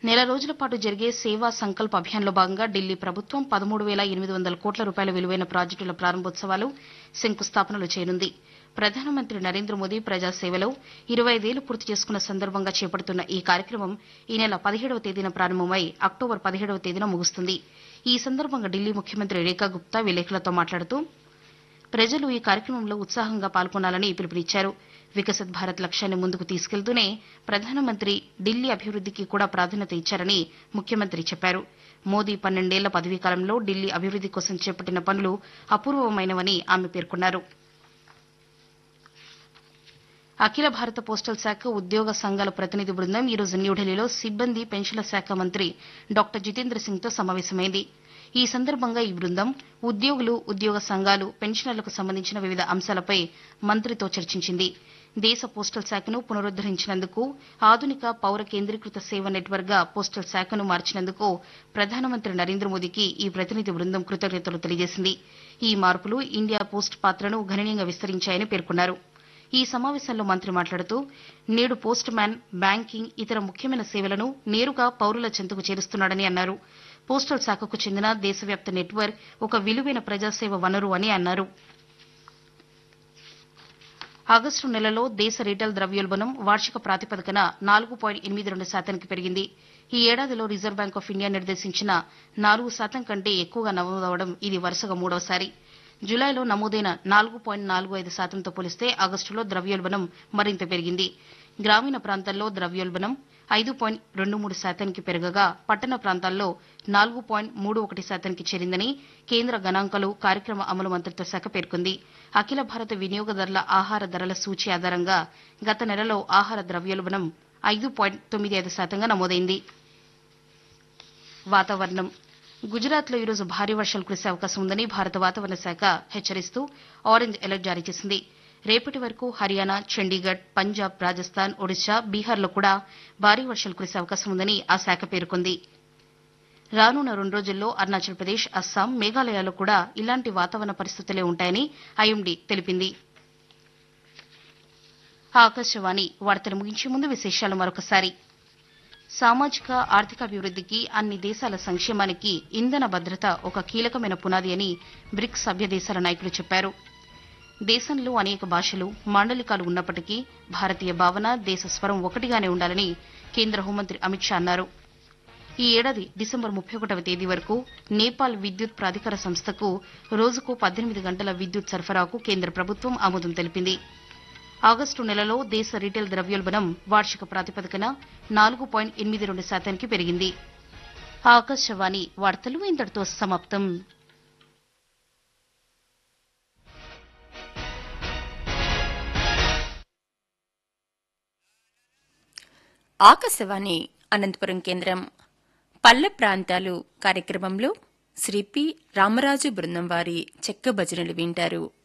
నెల రోజుల పాటు జరిగే సేవా సంకల్ప్ అభియాన్లో భాగంగా ఢిల్లీ ప్రభుత్వం పదమూడు వేల ఎనిమిది వందల కోట్ల రూపాయల విలువైన ప్రాజెక్టుల ప్రారంభోత్సవాలు శంకుస్థాపనలు చేయనుంది ప్రధానమంత్రి నరేంద్ర మోదీ ప్రజాసేవలో ఇరవై ఐదేళ్లు పూర్తి చేసుకున్న సందర్భంగా చేపడుతున్న ఈ కార్యక్రమం ఈ నెల పదిహేడవ తేదీన ప్రారంభమై అక్టోబర్ పదిహేడవ తేదీన ముగుస్తుంది ఈ సందర్భంగా ఢిల్లీ ముఖ్యమంత్రి రేఖా గుప్తా విలేకరులతో మాట్లాడుతూ ప్రజలు ఈ కార్యక్రమంలో ఉత్సాహంగా పాల్గొనాలని పిలుపునిచ్చారు వికసిత్ భారత్ లక్ష్యాన్ని ముందుకు తీసుకెళ్తూనే ప్రధానమంత్రి ఢిల్లీ అభివృద్దికి కూడా ప్రాధాన్యత ఇచ్చారని ముఖ్యమంత్రి చెప్పారు మోదీ పన్నెండేళ్ల పదవీకాలంలో ఢిల్లీ అభివృద్ది కోసం చేపట్టిన పనులు అపూర్వమైనవని ఆమె పేర్కొన్నారు అఖిల భారత పోస్టల్ శాఖ ఉద్యోగ సంఘాల ప్రతినిధి బృందం ఈ రోజు న్యూఢిల్లీలో సిబ్బంది పెన్షన్ల శాఖ మంత్రి డాక్టర్ జితేంద్ర సింగ్ తో సమావేశమైంది ఈ సందర్భంగా ఈ బృందం ఉద్యోగులు ఉద్యోగ సంఘాలు పెన్షనర్లకు సంబంధించిన వివిధ అంశాలపై మంత్రితో చర్చించింది దేశ పోస్టల్ శాఖను పునరుద్దరించినందుకు ఆధునిక పౌర కేంద్రీకృత సేవ నెట్వర్క్ గా పోస్టల్ శాఖను మార్చినందుకు ప్రధానమంత్రి నరేంద్ర మోదీకి ఈ ప్రతినిధి బృందం కృతజ్ఞతలు తెలియజేసింది ఈ మార్పులు ఇండియా పోస్ట్ పాత్రను గణనీయంగా విస్తరించాయని పేర్కొన్నారు ఈ సమావేశంలో మంత్రి మాట్లాడుతూ నేడు పోస్ట్ మ్యాన్ బ్యాంకింగ్ ఇతర ముఖ్యమైన సేవలను నేరుగా పౌరుల చెంతకు చేరుస్తున్నాడని అన్నారు పోస్టల్ శాఖకు చెందిన దేశవ్యాప్త నెట్వర్క్ ఒక విలువైన ప్రజాసేవ వనరు అని అన్నారు ఆగస్టు నెలలో దేశ రీటైల్ ద్రవ్యోల్బణం వార్షిక ప్రాతిపదికన నాలుగు పాయింట్ ఎనిమిది రెండు శాతానికి పెరిగింది ఈ ఏడాదిలో రిజర్వ్ బ్యాంక్ ఆఫ్ ఇండియా నిర్దేశించిన నాలుగు శాతం కంటే ఎక్కువగా నమోదవడం ఇది వరుసగా మూడవసారి జులైలో నమోదైన నాలుగు పాయింట్ నాలుగు ఐదు శాతంతో పోలిస్తే ఆగస్టులో ద్రవ్యోల్బణం మరింత పెరిగింది గ్రామీణ ప్రాంతాల్లో ద్రవ్యోల్బణం ఐదు పాయింట్ రెండు మూడు శాతానికి పెరగగా పట్టణ ప్రాంతాల్లో నాలుగు పాయింట్ మూడు ఒకటి శాతానికి చేరిందని కేంద్ర గణాంకాలు కార్యక్రమ అమలు మంత్రిత్వ శాఖ పేర్కొంది అఖిల భారత వినియోగదారుల ఆహార ధరల సూచి ఆధారంగా గత నెలలో ఆహార ద్రవ్యోల్బణం ఐదు పాయింట్ తొమ్మిది ఐదు శాతంగా నమోదైంది వాతావరణం గుజరాత్లో ఈరోజు భారీ వర్షాలు కురిసే అవకాశం ఉందని భారత వాతావరణ శాఖ హెచ్చరిస్తూ ఆరెంజ్ అలర్ట్ జారీ చేసింది రేపటి వరకు హర్యానా చండీగఢ్ పంజాబ్ రాజస్థాన్ ఒడిశా బీహార్లో కూడా భారీ వర్షాలు కురిసే అవకాశం ఉందని ఆ శాఖ పేర్కొంది రానున్న రెండు రోజుల్లో అరుణాచల్ ప్రదేశ్ అస్సాం మేఘాలయాల్లో కూడా ఇలాంటి వాతావరణ పరిస్థితులే ఉంటాయని ఐఎండీ తెలిపింది ఆకాశవాణి వార్తలు ముగించే ముందు విశేషాలు మరొకసారి సామాజిక ఆర్థికాభివృద్దికి అన్ని దేశాల సంక్షేమానికి ఇంధన భద్రత ఒక కీలకమైన పునాది అని బ్రిక్స్ సభ్య దేశాల నాయకులు చెప్పారు దేశంలో అనేక భాషలు మాండలికాలు ఉన్నప్పటికీ భారతీయ భావన దేశ స్వరం ఒకటిగానే ఉండాలని కేంద్ర హోంమంత్రి అమిత్ షా అన్నారు ఈ ఏడాది డిసెంబర్ ముప్పై ఒకటవ తేదీ వరకు నేపాల్ విద్యుత్ ప్రాధికార సంస్థకు రోజుకు పద్దెనిమిది గంటల విద్యుత్ సరఫరాకు కేంద్ర ప్రభుత్వం ఆమోదం తెలిపింది ఆగస్టు నెలలో దేశ రీటైల్ ద్రవ్యోల్బణం వార్షిక ప్రాతిపదికన నాలుగు పాయింట్ ఎనిమిది రెండు శాతానికి పెరిగింది ఆకాశవాణి వార్తలు ఇంతటితో సమాప్తం ఆకాశవాణి అనంతపురం కేంద్రం పల్లె ప్రాంతాలు కార్యక్రమంలో శ్రీ పి రామరాజు బృందం వారి చెక్క భజనలు వింటారు